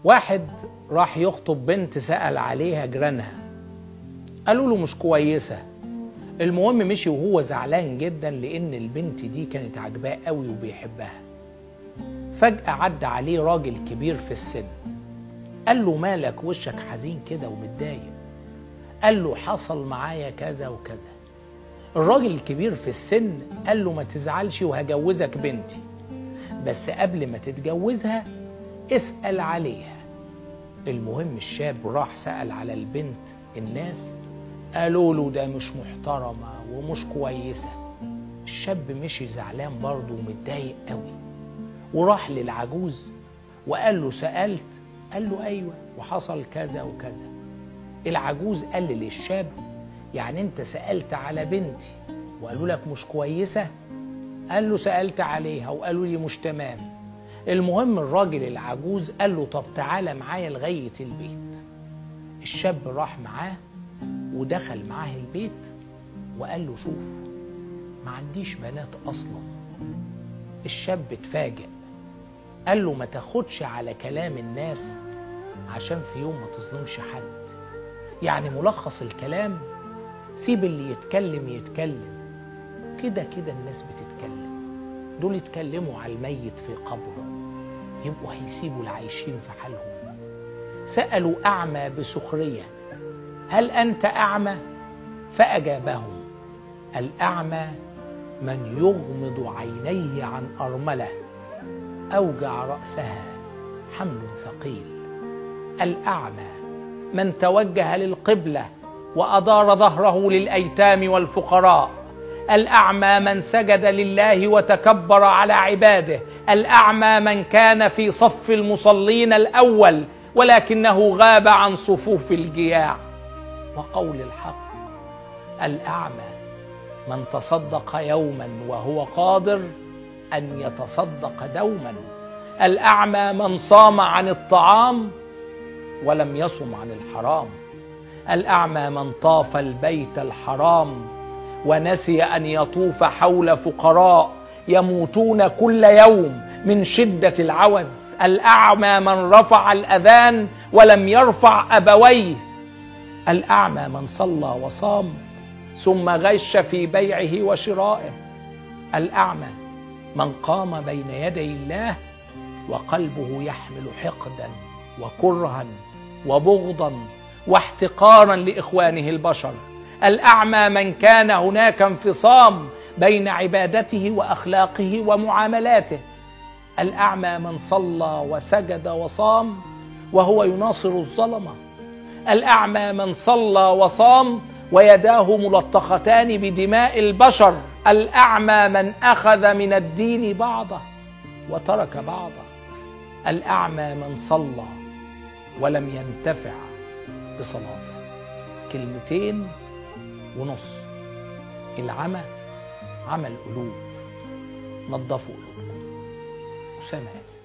واحد راح يخطب بنت سأل عليها جيرانها قالوا له مش كويسة المهم مشي وهو زعلان جدا لأن البنت دي كانت عاجباه قوي وبيحبها فجأة عدى عليه راجل كبير في السن قال له مالك وشك حزين كده ومتضايق قال له حصل معايا كذا وكذا الراجل الكبير في السن قال له ما تزعلش وهجوزك بنتي بس قبل ما تتجوزها اسأل عليها المهم الشاب راح سأل على البنت الناس قالوا له ده مش محترمة ومش كويسة الشاب مشي زعلان برضه ومتضايق قوي وراح للعجوز وقال له سألت قال له أيوة وحصل كذا وكذا العجوز قال للشاب يعني أنت سألت على بنتي وقالوا لك مش كويسة قال له سألت عليها وقالوا لي مش تمام المهم الراجل العجوز قال له طب تعالى معايا لغاية البيت الشاب راح معاه ودخل معاه البيت وقال له شوف ما عنديش بنات أصلا الشاب اتفاجئ قال له ما تاخدش على كلام الناس عشان في يوم ما تظلمش حد يعني ملخص الكلام سيب اللي يتكلم يتكلم كده كده الناس بتتكلم دول يتكلموا على الميت في قبره يبقوا هيسيبوا العايشين في حالهم سألوا أعمى بسخرية هل أنت أعمى؟ فأجابهم الأعمى من يغمض عينيه عن أرملة أوجع رأسها حمل ثقيل الأعمى من توجه للقبلة وأدار ظهره للأيتام والفقراء الأعمى من سجد لله وتكبر على عباده الأعمى من كان في صف المصلين الأول ولكنه غاب عن صفوف الجياع وقول الحق الأعمى من تصدق يوما وهو قادر أن يتصدق دوما الأعمى من صام عن الطعام ولم يصم عن الحرام الأعمى من طاف البيت الحرام ونسي أن يطوف حول فقراء يموتون كل يوم من شدة العوز الأعمى من رفع الأذان ولم يرفع أبويه الأعمى من صلى وصام ثم غش في بيعه وشرائه الأعمى من قام بين يدي الله وقلبه يحمل حقدا وكرها وبغضا واحتقارا لاخوانه البشر الاعمى من كان هناك انفصام بين عبادته واخلاقه ومعاملاته الاعمى من صلى وسجد وصام وهو يناصر الظلمه الاعمى من صلى وصام ويداه ملطختان بدماء البشر الاعمى من اخذ من الدين بعضه وترك بعضه الاعمى من صلى ولم ينتفع بصلاته كلمتين ونص العمى عمى القلوب نظفوا قلوبكم اسامه ياسر